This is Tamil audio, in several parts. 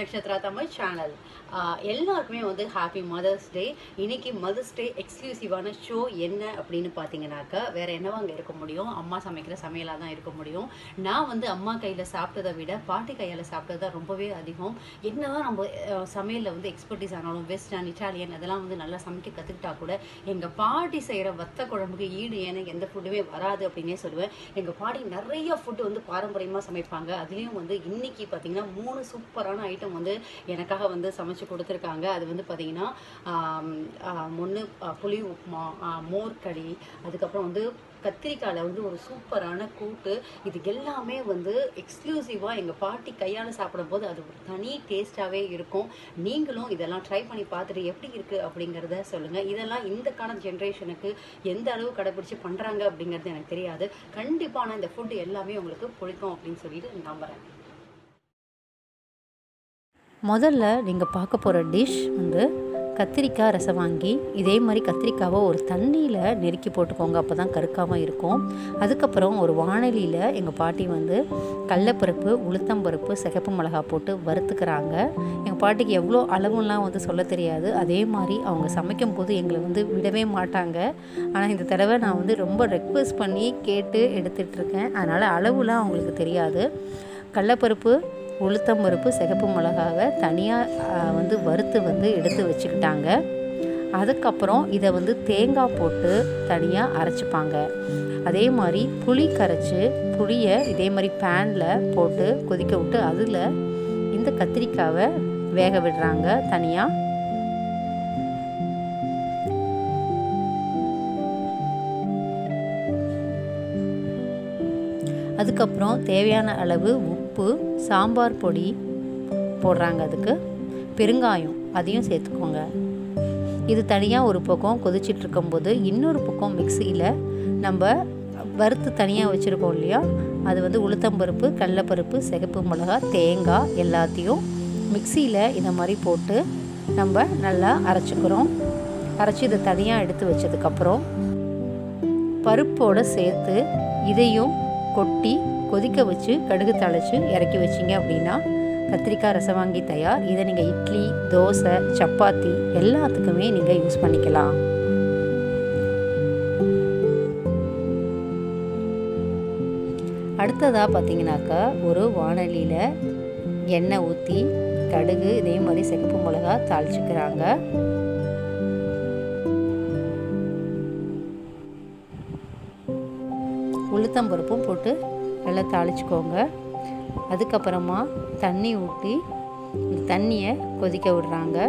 நட்சத்திரா தமிழ் சேனல் எல்லாருக்குமே வந்து ஹாப்பி மதர்ஸ் டே இன்னைக்கு மதர்ஸ் டே எக்ஸ்க்ளூசிவான ஷோ என்ன அப்படின்னு பார்த்தீங்கன்னாக்கா வேற என்னவா அங்கே இருக்க முடியும் அம்மா சமைக்கிற சமையலாக தான் இருக்க முடியும் நான் வந்து அம்மா கையில் சாப்பிட்டதை விட பாட்டி கையால் சாப்பிட்டது தான் ரொம்பவே அதிகம் என்னதான் நம்ம அஹ், சமையல்ல வந்து எக்ஸ்பர்டீஸ் ஆனாலும் வெஸ்டர்ன் இட்டாலியன் அதெல்லாம் வந்து நல்லா சமைக்க கற்றுக்கிட்டா கூட எங்கள் பாட்டி செய்கிற வத்த குழம்புக்கு ஈடு எனக்கு எந்த ஃபுட்டுமே வராது அப்படின்னே சொல்லுவேன் எங்கள் பாட்டி நிறைய ஃபுட்டு வந்து பாரம்பரியமாக சமைப்பாங்க அதுலேயும் வந்து இன்னைக்கு பார்த்தீங்கன்னா மூணு சூப்பரான ஐட்டம் வந்து எனக்காக வந்து சமைச்சு கொடுத்துருக்காங்க அது வந்து பார்த்தீங்கன்னா ஒன்று புளி உப்புமா ஆ, மோர் களி அதுக்கப்புறம் வந்து கத்திரிக்காயில் வந்து ஒரு சூப்பரான கூட்டு இது எல்லாமே வந்து எக்ஸ்க்ளூசிவாக எங்கள் பாட்டி கையால் சாப்பிடும்போது அது ஒரு தனி டேஸ்ட்டாகவே இருக்கும் நீங்களும் இதெல்லாம் ட்ரை பண்ணி பார்த்துட்டு எப்படி இருக்குது அப்படிங்கிறத சொல்லுங்கள் இதெல்லாம் இந்த கால ஜென்ரேஷனுக்கு எந்த அளவு கடைப்பிடிச்சு பண்ணுறாங்க அப்படிங்கிறது எனக்கு தெரியாது கண்டிப்பான இந்த ஃபுட்டு எல்லாமே உங்களுக்கு பிடிக்கும் அப்படின்னு சொல்லிட்டு நம்புகிறேன் முதல்ல நீங்கள் பார்க்க போகிற டிஷ் வந்து கத்திரிக்காய் ரசவாங்கி இதே மாதிரி கத்திரிக்காவை ஒரு தண்ணியில் நெருக்கி போட்டுக்கோங்க அப்போ தான் கருக்காமல் இருக்கும் அதுக்கப்புறம் ஒரு வானலியில் எங்கள் பாட்டி வந்து கடலப்பருப்பு உளுத்தம்பருப்பு சிகப்பு மிளகா போட்டு வறுத்துக்கிறாங்க எங்கள் பாட்டிக்கு எவ்வளோ அளவுலாம் வந்து சொல்ல தெரியாது அதே மாதிரி அவங்க சமைக்கும் போது எங்களை வந்து விடவே மாட்டாங்க ஆனால் இந்த தடவை நான் வந்து ரொம்ப ரெக்வஸ்ட் பண்ணி கேட்டு எடுத்துகிட்ருக்கேன் அதனால் அளவுலாம் அவங்களுக்கு தெரியாது கடலப்பருப்பு உளுத்தம்பருப்பு சிகப்பு மிளகாவை தனியாக வந்து வறுத்து வந்து எடுத்து வச்சுக்கிட்டாங்க அதுக்கப்புறம் இதை வந்து தேங்காய் போட்டு தனியாக அரைச்சிப்பாங்க அதே மாதிரி புளி கரைச்சி புளியை இதே மாதிரி பேனில் போட்டு கொதிக்க விட்டு அதில் இந்த கத்திரிக்காவை வேக விடுறாங்க தனியாக அதுக்கப்புறம் தேவையான அளவு உப்பு சாம்பார் பொடி போடுறாங்க அதுக்கு பெருங்காயம் அதையும் சேர்த்துக்கோங்க இது தனியாக ஒரு பக்கம் கொதிச்சிட்டு இருக்கும்போது இன்னொரு பக்கம் மிக்சியில் நம்ம வறுத்து தனியாக வச்சுருக்கோம் இல்லையா அது வந்து உளுத்தம்பருப்பு கடலப்பருப்பு சிகப்பு மிளகா தேங்காய் எல்லாத்தையும் மிக்சியில் இந்த மாதிரி போட்டு நம்ம நல்லா அரைச்சிக்கிறோம் அரைச்சி இதை தனியாக எடுத்து வச்சதுக்கப்புறம் பருப்போடு சேர்த்து இதையும் கொட்டி கொதிக்க வச்சு கடுகு தாளித்து இறக்கி வச்சிங்க அப்படின்னா கத்திரிக்காய் ரசவாங்கி தயார் இதை நீங்கள் இட்லி தோசை சப்பாத்தி எல்லாத்துக்குமே நீங்கள் யூஸ் பண்ணிக்கலாம் அடுத்ததாக பார்த்தீங்கன்னாக்கா ஒரு வானலியில் எண்ணெய் ஊற்றி கடுகு இதே மாதிரி சிகப்பு மிளகா தாளிச்சுக்கிறாங்க உளுத்தம்பருப்பும் போட்டு நல்லா தாளிச்சுக்கோங்க அதுக்கப்புறமா தண்ணி ஊற்றி இந்த தண்ணியை கொதிக்க விடுறாங்க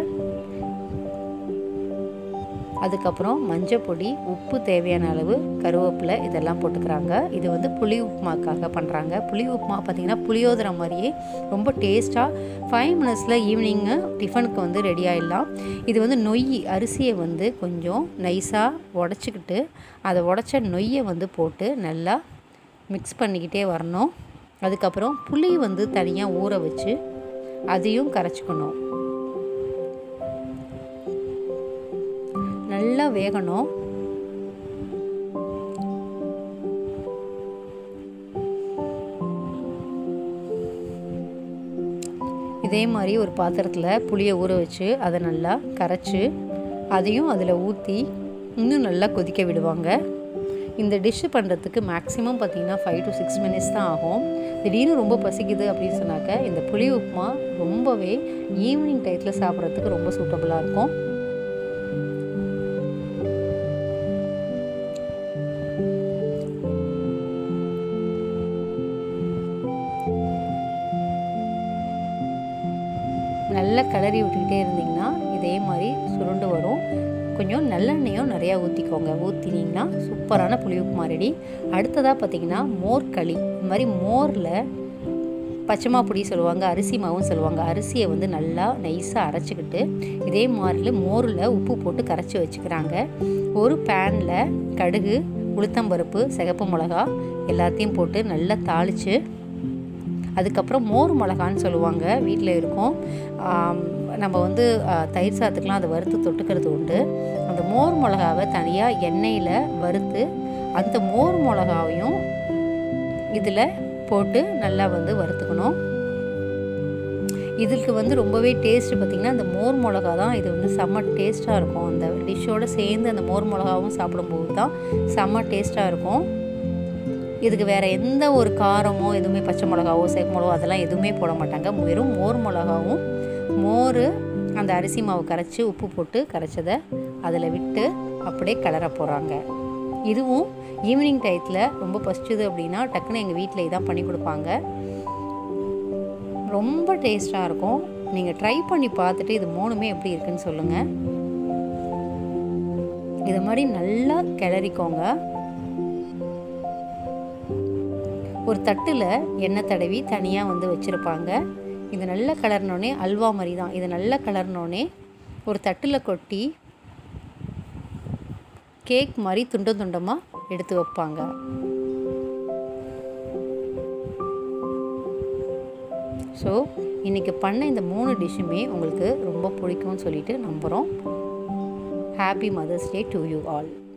அதுக்கப்புறம் மஞ்சள் பொடி உப்பு தேவையான அளவு கருவேப்பிலை இதெல்லாம் போட்டுக்கிறாங்க இது வந்து புளி உப்புமாக்காக பண்ணுறாங்க புளி உப்புமா பார்த்திங்கன்னா புளியோதரை மாதிரியே ரொம்ப டேஸ்ட்டாக ஃபைவ் மினிட்ஸில் ஈவினிங்கு டிஃபனுக்கு வந்து ரெடி ஆகிடலாம் இது வந்து நொய் அரிசியை வந்து கொஞ்சம் நைஸாக உடச்சிக்கிட்டு அதை உடச்ச நொய்யை வந்து போட்டு நல்லா மிக்ஸ் பண்ணிக்கிட்டே வரணும் அதுக்கப்புறம் புளி வந்து தனியாக ஊற வச்சு அதையும் கரைச்சிக்கணும் நல்லா வேகணும் இதே மாதிரி ஒரு பாத்திரத்தில் புளியை ஊற வச்சு அதை நல்லா கரைச்சி அதையும் அதில் ஊற்றி இன்னும் நல்லா கொதிக்க விடுவாங்க இந்த டிஷ்ஷு பண்ணுறதுக்கு மேக்ஸிமம் பார்த்தீங்கன்னா ஃபைவ் டு சிக்ஸ் மினிட்ஸ் தான் ஆகும் திடீர்னு ரொம்ப பசிக்குது அப்படின்னு சொன்னாக்க இந்த புளி உப்புமா ரொம்பவே ஈவினிங் டயத்தில் சாப்பிட்றதுக்கு ரொம்ப சூட்டபுளாக இருக்கும் நல்லா கிளறி விட்டுக்கிட்டே இருந்தீங்கன்னா இதே மாதிரி சுருண்டு வரும் கொஞ்சம் நல்லெண்ணெயும் நிறையா ஊற்றிக்கோங்க ஊற்றினீங்கன்னா சூப்பரான புளி உப்புமா ரெடி அடுத்ததாக பார்த்தீங்கன்னா மோர் களி இந்த மாதிரி மோரில் பச்சைமா பொடி சொல்லுவாங்க அரிசி மாவும் சொல்லுவாங்க அரிசியை வந்து நல்லா நைஸாக அரைச்சிக்கிட்டு இதே மாதிரில மோரில் உப்பு போட்டு கரைச்சி வச்சுக்கிறாங்க ஒரு பேனில் கடுகு உளுத்தம்பருப்பு சிகப்பு மிளகா எல்லாத்தையும் போட்டு நல்லா தாளித்து அதுக்கப்புறம் மோர் மிளகான்னு சொல்லுவாங்க வீட்டில் இருக்கும் ஆம், நம்ம வந்து ஆ, தயிர் சாத்துக்கெலாம் அதை வறுத்து தொட்டுக்கிறது உண்டு அந்த மோர் மிளகாவை தனியாக எண்ணெயில் வறுத்து அந்த மோர் மிளகாவையும் இதில் போட்டு நல்லா வந்து வறுத்துக்கணும் இதுக்கு வந்து ரொம்பவே டேஸ்ட் பார்த்திங்கன்னா அந்த மோர் மிளகா தான் இது வந்து செம்ம டேஸ்ட்டாக இருக்கும் அந்த டிஷ்ஷோடு சேர்ந்து அந்த மோர் மிளகாவும் சாப்பிடும்போது தான் செம்ம டேஸ்ட்டாக இருக்கும் இதுக்கு வேறு எந்த ஒரு காரமோ எதுவுமே பச்சை மிளகாவோ சேப்பு மிளகோ அதெல்லாம் எதுவுமே போட மாட்டாங்க வெறும் மோர் மிளகாவும் மோர் அந்த அரிசி மாவு கரைச்சி உப்பு போட்டு கரைச்சதை அதில் விட்டு அப்படியே கிளற போகிறாங்க இதுவும் ஈவினிங் டயத்தில் ரொம்ப பசிச்சுது அப்படின்னா டக்குன்னு எங்கள் வீட்டில் இதான் பண்ணி கொடுப்பாங்க ரொம்ப டேஸ்ட்டாக இருக்கும் நீங்கள் ட்ரை பண்ணி பார்த்துட்டு இது மூணுமே எப்படி இருக்குன்னு சொல்லுங்கள் இது மாதிரி நல்லா கிளறிக்கோங்க ஒரு தட்டில் எண்ணெய் தடவி தனியாக வந்து வச்சுருப்பாங்க இது நல்லா கலர்னோடனே அல்வா மாதிரி தான் இது நல்லா கலர்னோடனே ஒரு தட்டில் கொட்டி கேக் மாதிரி துண்டம் துண்டமாக எடுத்து வைப்பாங்க ஸோ இன்றைக்கி பண்ண இந்த மூணு டிஷ்ஷுமே உங்களுக்கு ரொம்ப பிடிக்கும்னு சொல்லிட்டு நம்புகிறோம் happy mother's day to you all